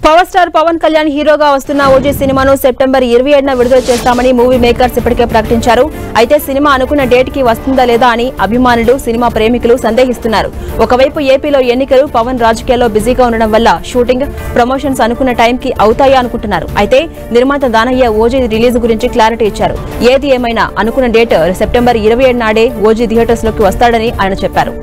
power star Pawan Kalyan హీరోగా వస్తున్న OG సినిమాను సెప్టెంబర్ ఇరవై ఏడున విడుదల చేస్తామని మూవీ మేకర్స్ ఇప్పటికే ప్రకటించారు అయితే సినిమా అనుకున్న డేట్ కి వస్తుందా లేదా అని అభిమానులు సినిమా ప్రేమికులు సందేహిస్తున్నారు ఒకవైపు ఏపీలో ఎన్నికలు పవన్ రాజకీయాల్లో బిజీగా ఉండడం వల్ల షూటింగ్ ప్రమోషన్స్ అనుకున్న టైంకి అవుతాయా అనుకుంటున్నారు అయితే నిర్మాత దానయ్య ఓజీ రిలీజ్ గురించి క్లారిటీ ఇచ్చారు ఏది ఏమైనా అనుకున్న డేట్ సెప్టెంబర్ ఇరవై ఏడు నాడే ఓజీ థియేటర్స్ లోకి వస్తాడని ఆయన చెప్పారు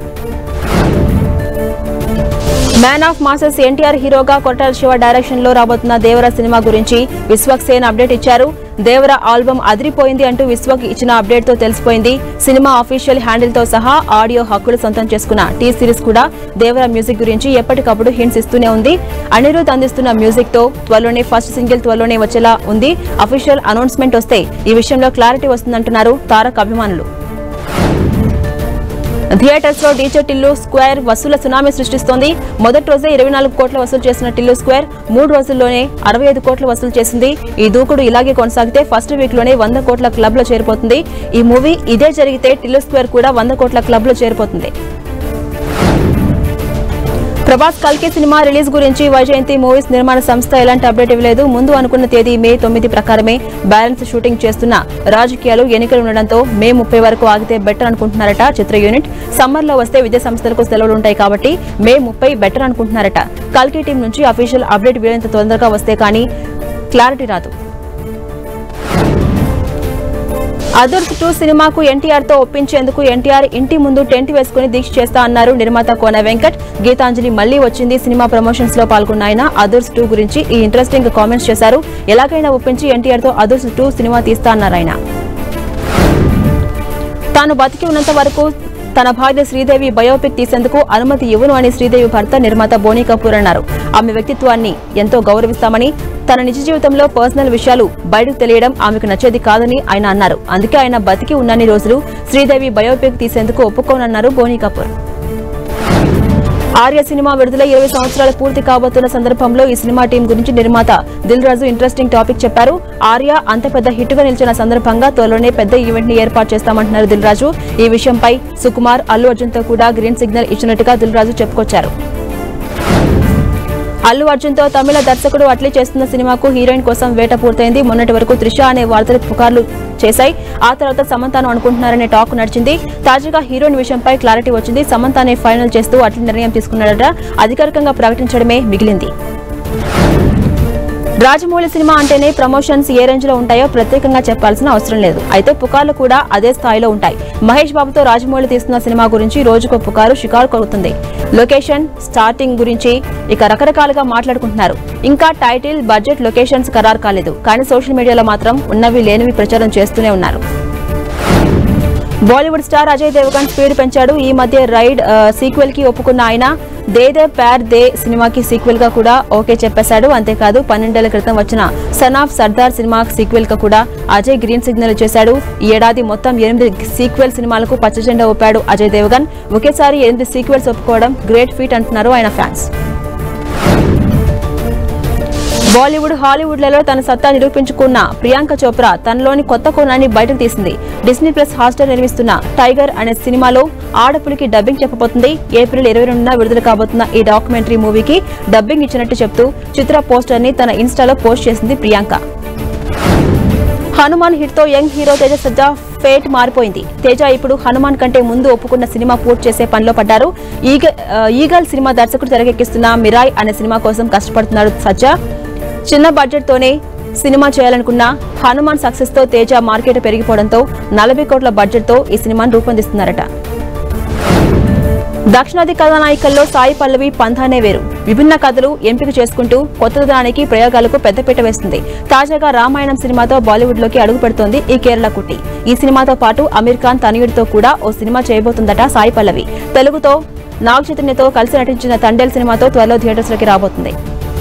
మ్యాన్ ఆఫ్ మాసెస్ ఎన్టీఆర్ హీరోగా కొట్టాల శివ డైరెక్షన్ లో రాబోతున్న దేవర సినిమా గురించి విశ్వక్ సేన్ అప్డేట్ ఇచ్చారు దేవర ఆల్బమ్ అదిరిపోయింది అంటూ విశ్వక్ ఇచ్చిన అప్డేట్ తో తెలిసిపోయింది సినిమా అఫీషియల్ హ్యాండిల్ తో సహా ఆడియో హక్కులు సొంతం చేసుకున్న టీ సిరీస్ కూడా దేవర మ్యూజిక్ గురించి ఎప్పటికప్పుడు హింట్స్ ఇస్తూనే ఉంది అనిరుద్ అందిస్తున్న మ్యూజిక్ తో త్వరలోనే ఫస్ట్ సింగిల్ త్వరలోనే వచ్చేలా ఉంది అఫీషియల్ అనౌన్స్మెంట్ వస్తే ఈ విషయంలో క్లారిటీ వస్తుందంటున్నారు తారక్ అభిమానులు థియేటర్స్ లో డీజే టిల్లు స్క్వేర్ వసూల సునామీ సృష్టిస్తోంది మొదటి రోజే ఇరవై నాలుగు కోట్ల వసూలు చేసిన టిల్లు స్క్వేర్ మూడు రోజుల్లోనే అరవై ఐదు కోట్ల వసూలు చేసింది ఈ దూకుడు ఇలాగే కొనసాగితే ఫస్ట్ వీక్ లోనే వంద కోట్ల క్లబ్ లో చేరిపోతుంది ఈ మూవీ ఇదే జరిగితే టిల్లు స్క్వేర్ కూడా వంద కోట్ల క్లబ్ లో చేరిపోతుంది ప్రభాస్ కల్కి సినిమా రిలీజ్ గురించి వైజయంతి మూవీస్ నిర్మాణ సంస్థ ఎలాంటి అప్డేట్ ఇవ్వలేదు ముందు అనుకున్న తేదీ మే తొమ్మిది ప్రకారమే బ్యాలెన్స్ షూటింగ్ చేస్తున్న రాజకీయాలు ఎన్నికలు ఉండడంతో మే ముప్పై వరకు ఆగితే బెటర్ అనుకుంటున్నారట చిత్ర యూనిట్ సమ్మర్ లో వస్తే విద్యా సంస్థలకు సెలవులు ఉంటాయి కాబట్టి మే ముప్పై బెటర్ అనుకుంటున్నారట కల్కి టీం నుంచి అఫీషియల్ అప్డేట్ వీలైనంత తొందరగా వస్తే కానీ క్లారిటీ రాదు అదర్స్ టూ సినిమాకు ఎన్టీఆర్ తో ఒప్పించేందుకు ఎన్టీఆర్ ఇంటి ముందు టెంట్ వేసుకుని దీక్ష చేస్తా అన్నారు నిర్మాత కోన వెంకట్ గీతాంజలి మళ్లీ వచ్చింది సినిమా ప్రమోషన్స్ లో పాల్గొన్న ఆయన అదర్స్ టూ గురించి ఈ ఇంట్రెస్టింగ్ కామెంట్స్ చేశారు ఎలాగైనా ఒప్పించి ఎన్టీఆర్ తో అదర్స్ టూ సినిమా తీస్తా అన్నారు ఆయన తాను బతికి ఉన్నంత వరకు తన భార్య శ్రీదేవి బయోపిక్ తీసేందుకు అనుమతి ఇవ్వను అని శ్రీదేవి భర్త నిర్మాత బోనీ కపూర్ అన్నారు ఆమె వ్యక్తిత్వాన్ని ఎంతో గౌరవిస్తామని తన నిజ జీవితంలో పర్సనల్ విషయాలు బయటకు తెలియడం ఆమెకు నచ్చేది కాదని ఆయన అన్నారు అందుకే ఆయన బతికి ఉన్నన్ని రోజులు శ్రీదేవి బయోపిక్ తీసేందుకు ఒప్పుకోనన్నారు బోనీ కపూర్ ఆర్య సినిమా విడుదల ఇరవై సంవత్సరాలు పూర్తి కాబోతున్న సందర్భంలో ఈ సినిమా టీం గురించి నిర్మాత దిల్ రాజు ఇంట్రెస్టింగ్ టాపిక్ చెప్పారు ఆర్య అంత పెద్ద హిట్ గా నిలిచిన సందర్భంగా త్వరలోనే పెద్ద ఈవెంట్ ని ఏర్పాటు చేస్తామంటున్నారు దిల్ రాజు ఈ విషయంపై సుకుమార్ అల్లు అర్జున్ తో కూడా గ్రీన్ సిగ్నల్ ఇచ్చినట్టుగా దిల్ రాజు చెప్పుకొచ్చారు అల్లు అర్జున్ తో తమిళ దర్శకుడు అట్లీ చేస్తున్న సినిమాకు హీరోయిన్ కోసం వేట పూర్తయింది మొన్నటి వరకు త్రిష అనే వార్తలు పుకార్లు చేశాయి ఆ తర్వాత సమంతాను అనుకుంటున్నారనే టాక్ నడిచింది తాజాగా హీరోయిన్ విషయంపై క్లారిటీ వచ్చింది సమంతానే ఫైనల్ చేస్తూ అట్లీ నిర్ణయం తీసుకున్నాడట అధికారికంగా ప్రకటించడమే మిగిలింది రాజమౌళి సినిమా అంటేనే ప్రమోషన్స్ ఏ రేంజ్ లో ఉంటాయో ప్రత్యేకంగా చెప్పాల్సిన అవసరం లేదు అయితే పుకార్లు కూడా అదే స్థాయిలో ఉంటాయి మహేష్ బాబుతో రాజమౌళి తీస్తున్న సినిమా గురించి రోజుకో పుకారు షికారు కొడుతుంది లొకేషన్ స్టార్టింగ్ గురించి ఇక రకరకాలుగా మాట్లాడుకుంటున్నారు ఇంకా టైటిల్ బడ్జెట్ లొకేషన్స్ ఖరారు కాలేదు కానీ సోషల్ మీడియాలో మాత్రం ఉన్నవి లేనివి ప్రచారం చేస్తూనే ఉన్నారు బాలీవుడ్ స్టార్ అజయ్ దేవగన్ స్పీడ్ పెంచాడు ఈ మధ్య రైడ్ సీక్వెల్ కి ఒప్పుకున్న ఆయన దే దే ప్యార్ దే సినిమాకి సీక్వెల్ గా కూడా ఓకే చెప్పేశాడు అంతేకాదు పన్నెండేళ్ల క్రితం వచ్చిన son of Sardaar cinema sequel గా కూడా అజయ్ గ్రీన్ సిగ్నల్ చేశాడు ఈ ఏడాది మొత్తం ఎనిమిది సీక్వెల్ సినిమాలకు పచ్చజెండా ఊపాడు అజయ్ దేవగన్ ఒకేసారి ఎనిమిది సీక్వెల్స్ ఒప్పుకోవడం గ్రేట్ ఫీట్ అంటున్నారు ఆయన ఫ్యాన్స్ బాలీవుడ్ హాలీవుడ్ లలో తన సత్తా నిరూపించుకున్న ప్రియాంక చోప్రా తనలోని కొత్త కోణాన్ని బయటకు తీసింది డిస్నీ ప్లస్ హాస్టర్ నిర్మిస్తున్న టైగర్ అనే సినిమాలో ఆడపులికి డబ్బింగ్ చెప్పబోతుంది ఏప్రిల్ ఇరవై రెండున విడుదల కాబోతున్న ఈ డాక్యుమెంటరీ మూవీకి డబ్బింగ్ ఇచ్చినట్టు చెప్తూ చిత్ర పోస్టర్ ని తన ఇన్స్టాలో పోస్ట్ చేసింది ప్రియాంక హనుమాన్ హిట్ తో young hero Teja Sajja fate మారిపోయింది తేజ ఇప్పుడు హనుమాన్ కంటే ముందు ఒప్పుకున్న సినిమా పూర్తి చేసే పనిలో పడ్డారు ఈగ ఆ, ఈగల్ సినిమా దర్శకుడు తెరకెక్కిస్తున్న మిరాయ్ అనే సినిమా కోసం కష్టపడుతున్నాడు సజ్జా చిన్న బడ్జెట్ తోనే సినిమా చేయాలనుకున్న హనుమాన్ సక్సెస్ తో తేజ మార్కెట్ పెరిగిపోవడంతో నలభై కోట్ల బడ్జెట్ తో ఈ సినిమాను రూపొందిస్తున్నారట దక్షిణాది కథానాయికల్లో సాయి పల్లవి పంథానే వేరు విభిన్న కథలు ఎంపిక చేసుకుంటూ కొత్తదనానికి ప్రయోగాలకు పెద్దపీట వేస్తుంది తాజాగా రామాయణం సినిమాతో బాలీవుడ్ లోకి అడుగు పెడుతోంది ఈ కేరళ కుట్టి ఈ సినిమాతో పాటు అమీర్ ఖాన్ తనయుడితో కూడా ఓ సినిమా చేయబోతుందట సాయి పల్లవి తెలుగుతో నాగ్ చైతన్యతో కలిసి నటించిన తండేల్ సినిమాతో త్వరలో థియేటర్స్ లోకి రాబోతుంది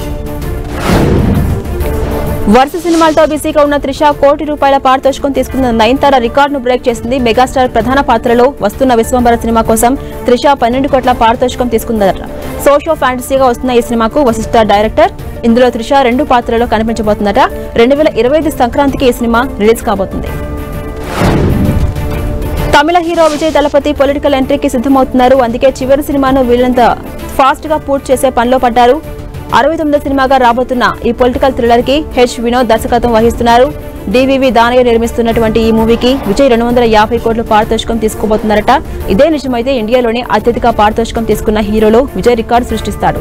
వరుస సినిమాలతో బిజీగా ఉన్న త్రిష కోటి రూపాయల పారితోషికం తీసుకున్న నయనతార రికార్డును బ్రేక్ చేసింది మెగాస్టార్ ప్రధాన పాత్రలో వస్తున్న విశ్వంబర సినిమా కోసం త్రిష పన్నెండు కోట్ల పారితోషికం తీసుకుందట సోషో ఫ్యాంటసీగా వస్తున్న ఈ సినిమాకు వశిష్ఠ డైరెక్టర్ ఇందులో త్రిష రెండు పాత్రలో కనిపించబోతుందట రెండు వేల ఇరవై ఐదు సంక్రాంతికి ఈ సినిమా రిలీజ్ కాబోతుంది తమిళ హీరో విజయ్ దళపతి పొలిటికల్ ఎంట్రీకి సిద్ధమవుతున్నారు అందుకే చివరి సినిమాను వీళ్ళంత ఫాస్ట్ గా పూర్తి చేసే పనిలో పడ్డారు అరవై తొమ్మిదో సినిమాగా రాబోతున్న ఈ పొలిటికల్ థ్రిల్లర్ కి హెచ్ వినోద్ దర్శకత్వం వహిస్తున్నారు డివివి దానయ్య నిర్మిస్తున్నటువంటి ఈ మూవీకి విజయ్ రెండు వందల యాభై కోట్ల పారితోషికం తీసుకోబోతున్నారట ఇదే నిజమైతే ఇండియాలోనే అత్యధిక పారితోషికం తీసుకున్న హీరోలో విజయ్ రికార్డు సృష్టిస్తాడు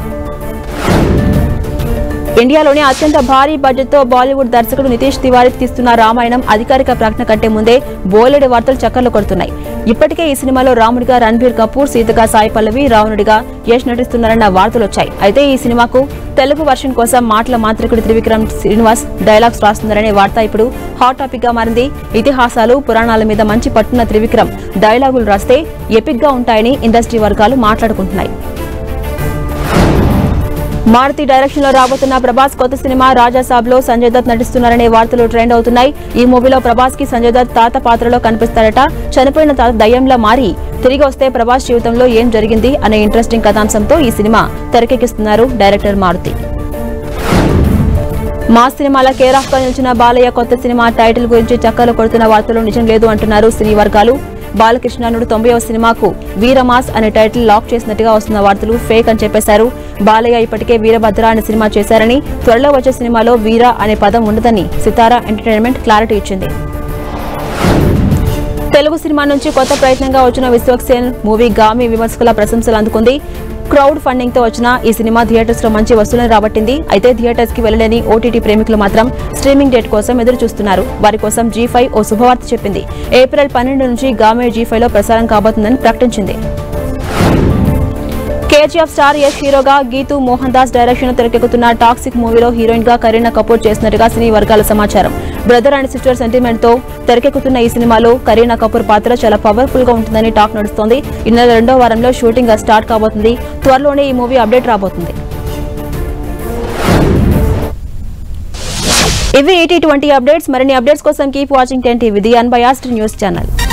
ఇండియాలోనే అత్యంత భారీ బడ్జెట్ తో బాలీవుడ్ దర్శకుడు నితీష్ తివారీ తీస్తున్న రామాయణం అధికారిక ప్రకటన కంటే ముందే బోలెడు వార్తలు చక్కర్లు కొడుతున్నాయి ఇప్పటికే ఈ సినిమాలో రాముడిగా రణబీర్ కపూర్ సీతగా సాయి పల్లవి రావణుడిగా యశ్ నటిస్తున్నారన్న వార్తలు వచ్చాయి అయితే ఈ సినిమాకు తెలుగు వర్షన్ కోసం మాటల మాంత్రికుడు త్రివిక్రమ్ శ్రీనివాస్ డైలాగ్స్ రాస్తున్నారనే వార్త ఇప్పుడు హాట్ టాపిక్ గా మారింది ఇతిహాసాలు పురాణాల మీద మంచి పట్టున్న త్రివిక్రమ్ డైలాగులు రాస్తే ఎపిక్ గా ఉంటాయని ఇండస్ట్రీ వర్గాలు మాట్లాడుకుంటున్నాయి మారుతి డైరెక్షన్ లో రాబోతున్న ప్రభాస్ కొత్త సినిమా రాజాసాబ్ లో సంజయ్ దత్ నటిస్తున్నారనే వార్తలు ట్రెండ్ అవుతున్నాయి ఈ మూవీలో ప్రభాస్ కి సంజయ్ దత్ తాత పాత్రలో కనిపిస్తాడట చనిపోయిన తాత దయ్యంలా మారి తిరిగి వస్తే ప్రభాస్ జీవితంలో ఏం జరిగింది అనే ఇంట్రెస్టింగ్ కథాంశంతో ఈ సినిమా తెరకెక్కిస్తున్నారు డైరెక్టర్ మారుతి మా సినిమాల కేర్ ఆఫ్ గా నిలిచిన బాలయ్య కొత్త సినిమా టైటిల్ గురించి చక్కర్లు కొడుతున్న వార్తలు నిజం లేదు అంటున్నారు సినీ వర్గాలు బాలకృష్ణనుడు తొంభైవ సినిమాకు వీరమాస్ అనే టైటిల్ లాక్ చేసినట్టుగా వస్తున్న వార్తలు ఫేక్ అని చెప్పేశారు బాలయ్య ఇప్పటికే వీరభద్ర అనే సినిమా చేశారని త్వరలో వచ్చే సినిమాలో వీర అనే పదం ఉండదని సితారా ఎంటర్టైన్మెంట్ క్లారిటీ ఇచ్చింది తెలుగు సినిమా నుంచి కొత్త ప్రయత్నంగా వచ్చిన విశ్వక్సేన్ మూవీ గామి విమర్శకుల ప్రశంసలు అందుకుంది క్రౌడ్ ఫండింగ్ తో వచ్చిన ఈ సినిమా థియేటర్స్ లో మంచి వసూలను రాబట్టింది అయితే థియేటర్స్ కి వెళ్లలేని ఓటీటీ ప్రేమికులు మాత్రం స్ట్రీమింగ్ డేట్ కోసం ఎదురు చూస్తున్నారు వారి కోసం జీ ఫైవ్ ఓ శుభవార్త చెప్పింది ఏప్రిల్ పన్నెండు నుంచి గామే జీ ఫైవ్ లో ప్రసారం కాబోతుందని ప్రకటించింది కేజీఎఫ్ స్టార్ యశ్ హీరోగా గీతు మోహన్ దాస్ డైరెక్షన్ తెరకెక్కుతున్న టాక్సిక్ మూవీలో హీరోయిన్ గా కరీనా కపూర్ చేసినట్టుగా సినీ వర్గాల సమాచారం బ్రదర్ అండ్ సిస్టర్ సెంటిమెంట్ తో తెరకెక్కుతున్న ఈ సినిమాలో కరీనా కపూర్ పాత్ర చాలా పవర్ఫుల్ గా ఉంటుందని టాక్ నడుస్తోంది ఈ నెల రెండో వారంలో షూటింగ్ స్టార్ట్ కాబోతుంది త్వరలోనే ఈ మూవీ అప్డేట్ రాబోతుంది ఇవి ఈటీ ట్వంటీ అప్డేట్స్ మరిన్ని అప్డేట్స్ కోసం keep watching ten TV the unbiased news channel